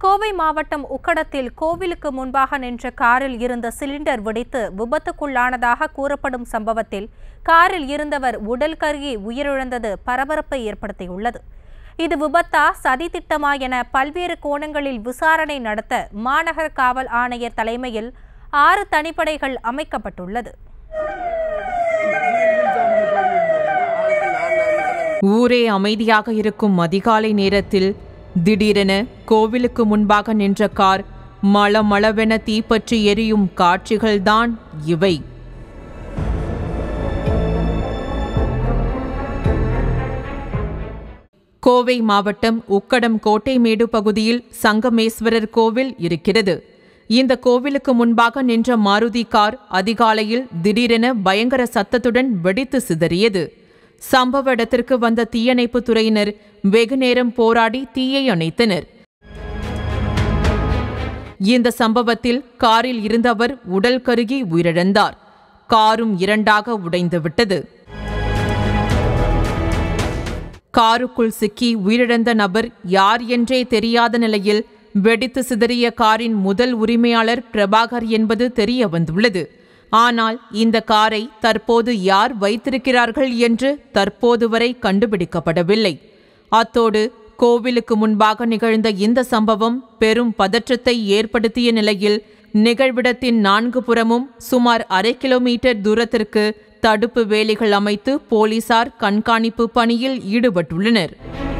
கோவை மாவட்டம் உக்கடத்தில் கோவிலுக்கு முன்பாக நின்ற காரில் இருந்த சிலிண்டர் வெடித்து விபத்துக்குள்ளானதாக கூறப்படும் சம்பவத்தில் காரில் இருந்தவர் உடல் கருகி உயிரிழந்தது பரபரப்பை ஏற்படுத்தியுள்ளது இது விபத்தா சதித்திட்டமா என பல்வேறு கோணங்களில் விசாரணை நடத்த மாநகர காவல் ஆணையர் தலைமையில் ஆறு தனிப்படைகள் அமைக்கப்பட்டுள்ளது ஊரே அமைதியாக இருக்கும் அதிகாலை நேரத்தில் திடீரென கோவிலுக்கு முன்பாக நின்ற கார் மளமளவென தீப்பற்றி எரியும் காட்சிகள்தான் இவை கோவை மாவட்டம் உக்கடம் கோட்டைமேடு பகுதியில் சங்கமேஸ்வரர் கோவில் இருக்கிறது இந்த கோவிலுக்கு முன்பாக நின்ற மாருதி கார் அதிகாலையில் திடீரென பயங்கர சத்தத்துடன் வெடித்து சிதறியது சம்பவ இடத்திற்கு வந்த தீயணைப்புத் துறையினர் வெகுநேரம் போராடி தீயை அணைத்தனர் இந்த சம்பவத்தில் காரில் இருந்தவர் உடல் கருகி உயிரிழந்தார் காரும் இரண்டாக உடைந்துவிட்டது காருக்குள் சிக்கி உயிரிழந்த நபர் யார் என்றே தெரியாத நிலையில் வெடித்து சிதறிய காரின் முதல் உரிமையாளர் பிரபாகர் என்பது தெரிய வந்துள்ளது ஆனால் இந்த காரை தற்போது யார் வைத்திருக்கிறார்கள் என்று தற்போது வரை கண்டுபிடிக்கப்படவில்லை அத்தோடு கோவிலுக்கு முன்பாக நிகழ்ந்த இந்த சம்பவம் பெரும் பதற்றத்தை ஏற்படுத்திய நிலையில் நிகழ்விடத்தின் நான்கு புறமும் சுமார் அரை கிலோமீட்டர் தூரத்திற்கு தடுப்பு வேலிகள் அமைத்து போலீசார் கண்காணிப்பு பணியில் ஈடுபட்டுள்ளனர்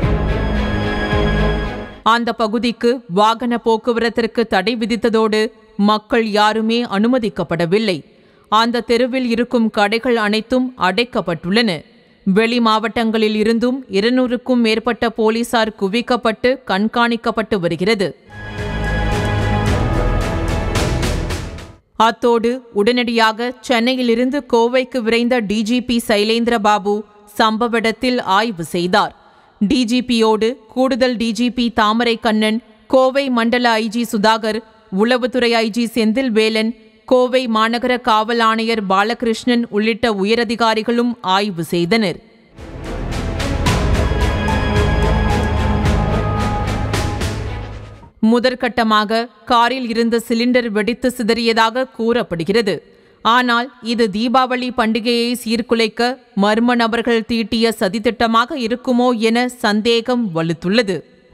அந்த பகுதிக்கு வாகன போக்குவரத்திற்கு தடை விதித்ததோடு மக்கள் யாருமே அனுமதிக்கப்படவில்லை அந்த தெருவில் இருக்கும் கடைகள் அனைத்தும் அடைக்கப்பட்டுள்ளன வெளி மாவட்டங்களில் இருந்தும் இருநூறுக்கும் மேற்பட்ட போலீசார் குவிக்கப்பட்டு கண்காணிக்கப்பட்டு வருகிறது அத்தோடு உடனடியாக சென்னையிலிருந்து கோவைக்கு விரைந்த டிஜிபி சைலேந்திர பாபு சம்பவ இடத்தில் ஆய்வு செய்தார் டிஜிபியோடு கூடுதல் டிஜிபி தாமரை கண்ணன் கோவை மண்டல ஐஜி சுதாகர் உளவுத்துறை ஐஜி செந்தில் வேலன் கோவை மாநகர காவல் ஆணையர் பாலகிருஷ்ணன் உள்ளிட்ட உயரதிகாரிகளும் ஆய்வு செய்தனர் முதற்கட்டமாக காரில் இருந்த சிலிண்டர் வெடித்து சிதறியதாக கூறப்படுகிறது ஆனால் இது தீபாவளி பண்டிகையை சீர்குலைக்க மர்ம நபர்கள் தீட்டிய சதித்திட்டமாக இருக்குமோ என சந்தேகம் வலுத்துள்ளது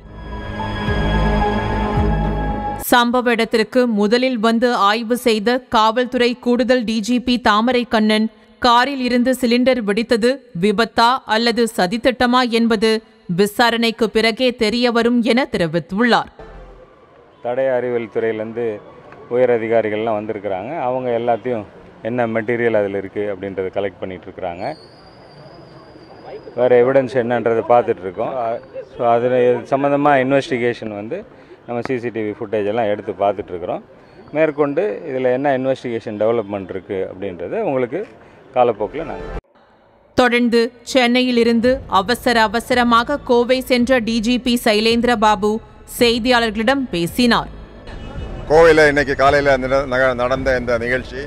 சம்பவ இடத்திற்கு முதலில் வந்து ஆய்வு செய்த காவல்துறை கூடுதல் டிஜிபி தாமரை கண்ணன் காரில் இருந்து சிலிண்டர் வெடித்தது விபத்தா அல்லது சதித்திட்டமா என்பது விசாரணைக்கு பிறகே தெரியவரும் என தெரிவித்துள்ளார் தடய அறிவியல் துறையிலேருந்து உயர் அதிகாரிகள்லாம் வந்திருக்கிறாங்க அவங்க எல்லாத்தையும் என்ன மெட்டீரியல் அதில் இருக்குது அப்படின்றத கலெக்ட் பண்ணிட்டு இருக்கிறாங்க வேறு எவிடன்ஸ் என்னன்றதை பார்த்துட்ருக்கோம் ஸோ அதில் சம்மந்தமாக இன்வெஸ்டிகேஷன் வந்து நம்ம சிசிடிவி ஃபுட்டேஜ் எல்லாம் எடுத்து பார்த்துட்ருக்குறோம் மேற்கொண்டு இதில் என்ன இன்வெஸ்டிகேஷன் டெவலப்மெண்ட் இருக்குது அப்படின்றத உங்களுக்கு காலப்போக்கில் நாங்கள் தொடர்ந்து சென்னையிலிருந்து அவசர அவசரமாக கோவை சென்ற டிஜிபி சைலேந்திர பாபு செய்தியாளர்களிடம் பேசினார் கோவையில் இன்னைக்கு காலையில் நடந்த இந்த நிகழ்ச்சி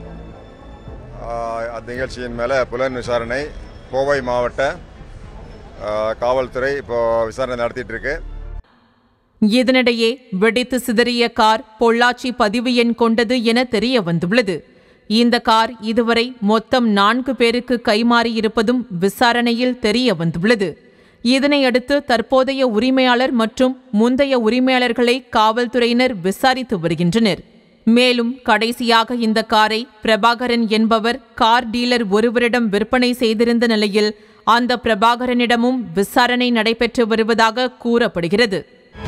ஆஹ், அந்த நிகழ்ச்சியின் மேலே புலன் விசாரணை கோவை மாவட்ட ஆஹ், காவல்துறை இப்போ விசாரணை நடத்திட்டு இருக்கு இதனிடையே வெடித்து சிதறிய கார் பொள்ளாச்சி பதிவு எண் கொண்டது என தெரிய வந்துள்ளது இந்த கார் இதுவரை மொத்தம் நான்கு பேருக்கு கைமாறியிருப்பதும் விசாரணையில் தெரிய வந்துள்ளது இதனையடுத்து தற்போதைய உரிமையாளர் மற்றும் முந்தைய உரிமையாளர்களை காவல்துறையினர் விசாரித்து வருகின்றனர் மேலும் கடைசியாக இந்த காரை பிரபாகரன் என்பவர் கார் டீலர் ஒருவரிடம் விற்பனை செய்திருந்த நிலையில் அந்த பிரபாகரனிடமும் விசாரணை நடைபெற்று வருவதாக கூறப்படுகிறது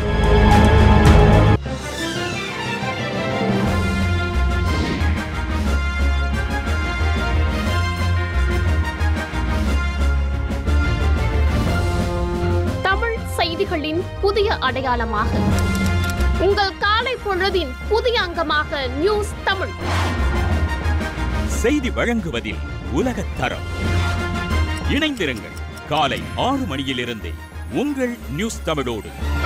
தமிழ் செய்திகளின் புதிய அடையாளமாக உங்கள் காலை பொழுதின் புதிய அங்கமாக நியூஸ் தமிழ் செய்தி வழங்குவதில் உலகத் தரம் இணைந்திருங்கள் காலை ஆறு மணியிலிருந்தே உங்கள் நியூஸ் தமிழோடு